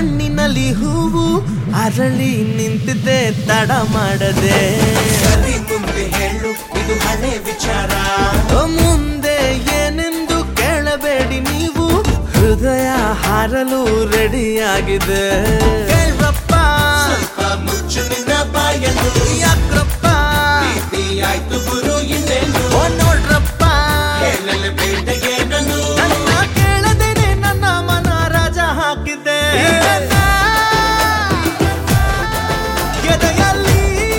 ಕಣ್ಣಿನಲ್ಲಿ ಹೂವು ಅರಳಿ ನಿಂತಿದೆ ತಡ ಮಾಡದೆ ಸರಿ ಮುಂದೆ ಹೇಳು ಇದು ಹಳೆ ವಿಚಾರ ಮುಂದೆ ಏನೆಂದು ಕೇಳಬೇಡಿ ನೀವು ಹೃದಯ ಹಾರಲು ರೆಡಿಯಾಗಿದೆ ಹೇಳ್ರಪ್ಪ ಸ್ವಲ್ಪ ಮುಚ್ಚು ನಿನ್ನ ಬಾಯನ್ನು ಯಾಕ್ರಪ್ಪ ಪ್ರೀತಿ ಆಯ್ತು ಗುರು ಇನ್ನೇನು ಓ ನೋಡ್ರಪ್ಪ ಹೇಳಲು ಬೇಟೆಗೆ ನಾನು ನನ್ನ ಕೇಳದೇನೆ ನನ್ನ ಮನ ರಾಜ ಹಾಕಿದ್ದೆ ಎದೆಯಲ್ಲಿ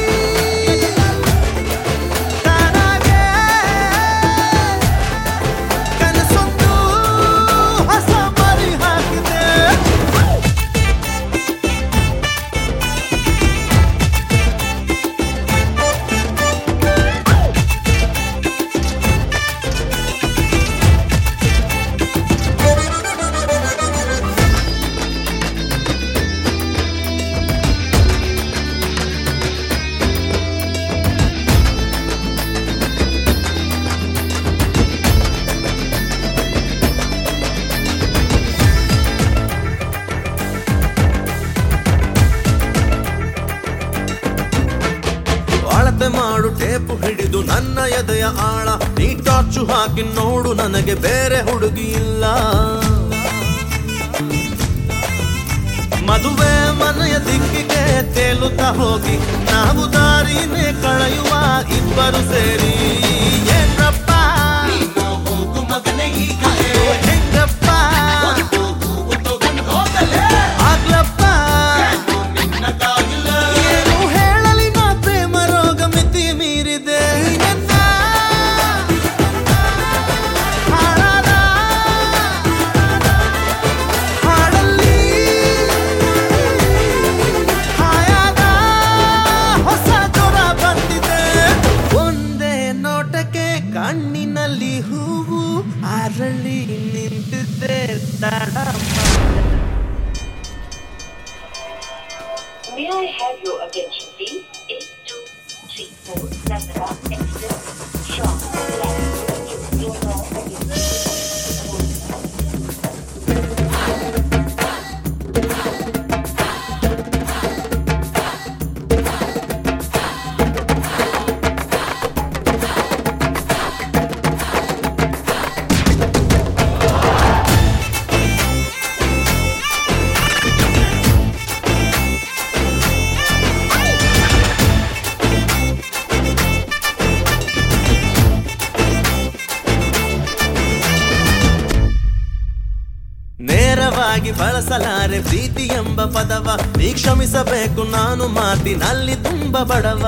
ತಾನಾಗೆ ಕನಸೊಂದು ಹೊಸ ಮರಿ ಹಾಕಿದೆ ಅಳತೆ ಮಾಡು ಟೇಪು ಹಿಡಿದು ನನ್ನ ಎದೆಯ ಆಳ ನೀ ಟಾರ್ಚು ಹಾಕಿ ನೋಡು ನನಗೆ ಬೇರೆ ಹುಡುಗಿ ಇಲ್ಲ ಮದುವೆ ಮನೆಯ ದಿಕ್ಕಿಗೆ ತೇಲುತ್ತಾ ಹೋಗಿ ನಾವು ದಾರಿನೇ ಕಳೆಯುವ ಇಬ್ಬರು ಸೇರಿ ಏನ್ರಪ್ಪ ನೀನು ಹೋಗು ಮಗನೇ ಈಗ ಹೆಂಗಪ್ಪ ಹೂವು ತಗೊಂಡು ಹೋಗಲೇ ಆಗ್ಲಪ್ಪ ನಾನು ನಿನ್ನ ಕಾಗಿಲ್ಲ ಏನು ಹೇಳಲಿ ನಾ ಪ್ರೇಮ ರೋಗ ಮಿತಿ ಮೀರಿದೆ ನನ್ನ ಹಾಡಾದ ಹಾಡಲ್ಲಿ ಹಾಯಾದ ಹೊಸ ಜ್ವರ ಬಂದಿದೆ ಒಂದೇ ನೋಟಕ್ಕೆ ಕಣ್ಣಿನಲ್ಲಿ ಹೂವು ಅರಳಿ ನಿಂತಿದ್ದೆ ತಡ May I have your attention, please? 8234 Nasara Express Shop Line. You know ನೇರವಾಗಿ ಬಳಸಲಾರೆ ಪ್ರೀತಿ ಎಂಬ ಪದವ ನೀ ಕ್ಷಮಿಸಬೇಕು ನಾನು ಮಾತಿನಲ್ಲಿ ತುಂಬ ಬಡವ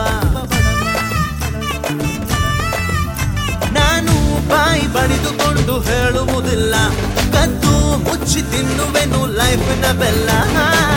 ನಾನು ಬಾಯಿ ಬಡಿದುಕೊಂಡು ಹೇಳುವುದಿಲ್ಲ ಕದ್ದು ಮುಚ್ಚಿ ತಿನ್ನುವೆನು ಲೈಫಿನ ಬೆಲ್ಲ